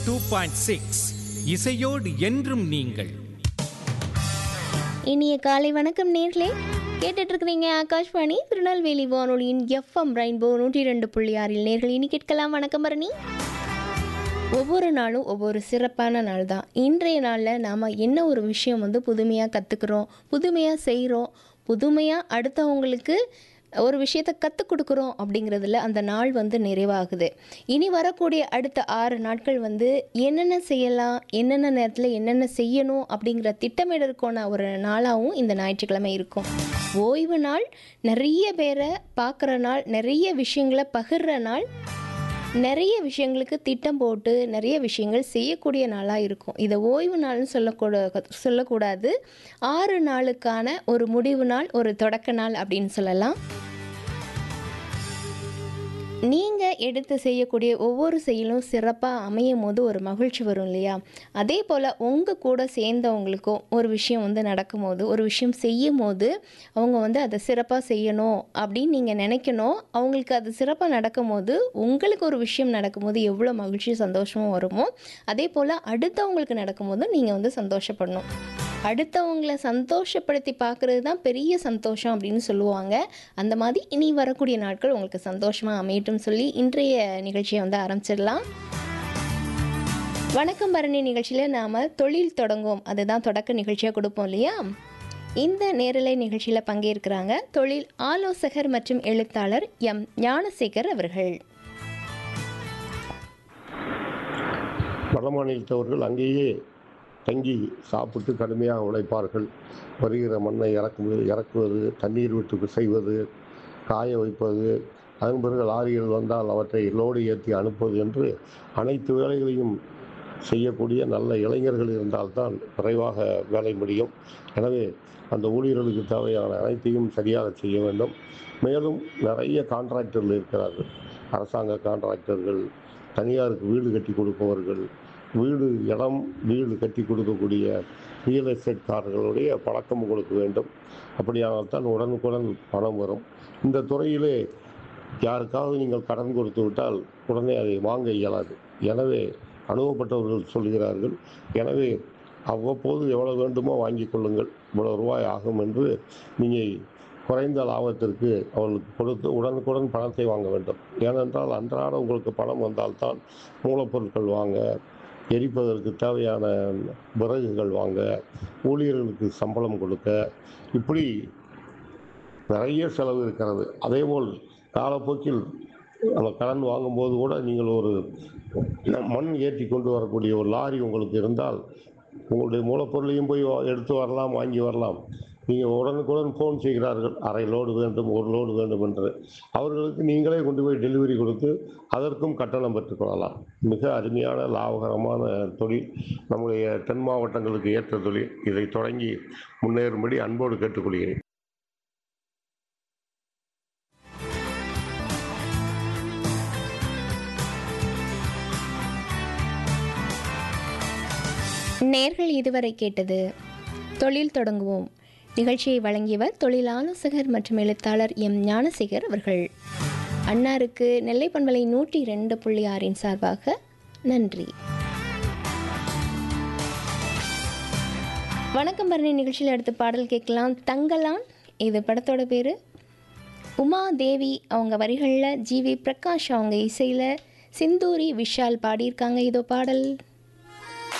two point six இசையோடு என்றும் நீங்கள் இனிய காலை வணக்கம் நேர்களே கேட்டுட்டு இருக்கிறீங்க ஆகாஷ்வாணி திருநெல்வேலி வானொலியின் எஃப்எம் ரெயின்போ நூற்றி ரெண்டு புள்ளி ஆறில் நேர்கள் இனி கேட்கலாம் வணக்கம் பரணி ஒவ்வொரு நாளும் ஒவ்வொரு சிறப்பான நாள் தான் இன்றைய நாளில் நாம் என்ன ஒரு விஷயம் வந்து புதுமையாக கற்றுக்குறோம் புதுமையாக செய்கிறோம் புதுமையாக அடுத்தவங்களுக்கு ஒரு விஷயத்தை கற்றுக் கொடுக்குறோம் அப்படிங்கிறதுல அந்த நாள் வந்து நிறைவாகுது இனி வரக்கூடிய அடுத்த ஆறு நாட்கள் வந்து என்னென்ன செய்யலாம் என்னென்ன நேரத்தில் என்னென்ன செய்யணும் அப்படிங்கிற திட்டமிடலுக்கான ஒரு நாளாகவும் இந்த ஞாயிற்றுக்கிழமை இருக்கும் ஓய்வு நாள் நிறைய பேரை பார்க்குற நாள் நிறைய விஷயங்களை பகிர்ற நாள் நிறைய விஷயங்களுக்கு திட்டம் போட்டு நிறைய விஷயங்கள் செய்யக்கூடிய நாளாக இருக்கும் இதை ஓய்வு நாள்னு சொல்லக்கூட சொல்லக்கூடாது ஆறு நாளுக்கான ஒரு முடிவு நாள் ஒரு தொடக்க நாள் அப்படின்னு சொல்லலாம் நீங்கள் எடுத்து செய்யக்கூடிய ஒவ்வொரு செயலும் சிறப்பாக அமையும் போது ஒரு மகிழ்ச்சி வரும் இல்லையா அதே போல் உங்கள் கூட சேர்ந்தவங்களுக்கும் ஒரு விஷயம் வந்து நடக்கும்போது ஒரு விஷயம் செய்யும் போது அவங்க வந்து அதை சிறப்பாக செய்யணும் அப்படின்னு நீங்கள் நினைக்கணும் அவங்களுக்கு அது சிறப்பாக நடக்கும்போது உங்களுக்கு ஒரு விஷயம் நடக்கும்போது எவ்வளோ மகிழ்ச்சி சந்தோஷமும் வருமோ அதே போல் அடுத்தவங்களுக்கு நடக்கும்போது நீங்கள் வந்து சந்தோஷப்படணும் அடுத்தவங்களை சந்தோஷப்படுத்தி பார்க்குறது தான் பெரிய சந்தோஷம் அப்படின்னு சொல்லுவாங்க அந்த மாதிரி இனி வரக்கூடிய நாட்கள் உங்களுக்கு சந்தோஷமாக அமையட்டும் சொல்லி இன்றைய நிகழ்ச்சியை வந்து ஆரம்பிச்சிடலாம் வணக்கம் பரணி நிகழ்ச்சியில் நாம் தொழில் தொடங்கும் அதுதான் தொடக்க நிகழ்ச்சியாக கொடுப்போம் இல்லையா இந்த நேரலை நிகழ்ச்சியில் பங்கேற்கிறாங்க தொழில் ஆலோசகர் மற்றும் எழுத்தாளர் எம் ஞானசேகர் அவர்கள் வட மாநிலத்தவர்கள் அங்கேயே தங்கி சாப்பிட்டு கடுமையாக உழைப்பார்கள் வருகிற மண்ணை இறக்குவது இறக்குவது தண்ணீர் விட்டு செய்வது காய வைப்பது அதன் பிறகு லாரிகள் வந்தால் அவற்றை லோடு ஏற்றி அனுப்புவது என்று அனைத்து வேலைகளையும் செய்யக்கூடிய நல்ல இளைஞர்கள் இருந்தால்தான் விரைவாக வேலை முடியும் எனவே அந்த ஊழியர்களுக்கு தேவையான அனைத்தையும் சரியாக செய்ய வேண்டும் மேலும் நிறைய கான்ட்ராக்டர்கள் இருக்கிறார்கள் அரசாங்க கான்ட்ராக்டர்கள் தனியாருக்கு வீடு கட்டி கொடுப்பவர்கள் வீடு இடம் வீடு கட்டி கொடுக்கக்கூடிய ரியல் எஸ்டேட்காரர்களுடைய பழக்கம் கொடுக்க வேண்டும் அப்படியானால்தான் உடனுக்குடன் பணம் வரும் இந்த துறையிலே யாருக்காவது நீங்கள் கடன் கொடுத்து விட்டால் உடனே அதை வாங்க இயலாது எனவே அனுபவப்பட்டவர்கள் சொல்கிறார்கள் எனவே அவ்வப்போது எவ்வளோ வேண்டுமோ வாங்கி கொள்ளுங்கள் இவ்வளோ ரூபாய் ஆகும் என்று நீங்கள் குறைந்த லாபத்திற்கு அவர்களுக்கு கொடுத்து உடனுக்குடன் பணத்தை வாங்க வேண்டும் ஏனென்றால் அன்றாட உங்களுக்கு பணம் வந்தால்தான் மூலப்பொருட்கள் வாங்க எரிப்பதற்கு தேவையான விறகுகள் வாங்க ஊழியர்களுக்கு சம்பளம் கொடுக்க இப்படி நிறைய செலவு இருக்கிறது அதேபோல் காலப்போக்கில் நம்ம கடன் வாங்கும்போது கூட நீங்கள் ஒரு மண் ஏற்றி கொண்டு வரக்கூடிய ஒரு லாரி உங்களுக்கு இருந்தால் உங்களுடைய மூலப்பொருளையும் போய் வா- எடுத்து வரலாம் வாங்கி வரலாம் நீங்கள் உடனுக்குடன் ஃபோன் செய்கிறார்கள் அரை லோடு வேண்டும் ஒரு லோடு வேண்டும் என்று அவர்களுக்கு நீங்களே கொண்டு போய் டெலிவரி கொடுத்து அதற்கும் கட்டணம் பெற்றுக்கொள்ளலாம் மிக அருமையான லாபகரமான தொழில் நம்முடைய தென் மாவட்டங்களுக்கு ஏற்ற தொழில் இதை தொடங்கி முன்னேறும்படி அன்போடு கேட்டுக்கொள்கிறேன் நேர்கள் இதுவரை கேட்டது தொழில் தொடங்குவோம் நிகழ்ச்சியை வழங்கியவர் தொழில் ஆலோசகர் மற்றும் எழுத்தாளர் எம் ஞானசேகர் அவர்கள் அன்னாருக்கு நெல்லை பண்பலை நூற்றி ரெண்டு புள்ளி ஆறின் சார்பாக நன்றி வணக்கம் பரணி நிகழ்ச்சியில் அடுத்த பாடல் கேட்கலாம் தங்கலான் இது படத்தோட பேர் உமா தேவி அவங்க வரிகளில் ஜிவி பிரகாஷ் அவங்க இசையில் சிந்தூரி விஷால் பாடியிருக்காங்க இதோ பாடல்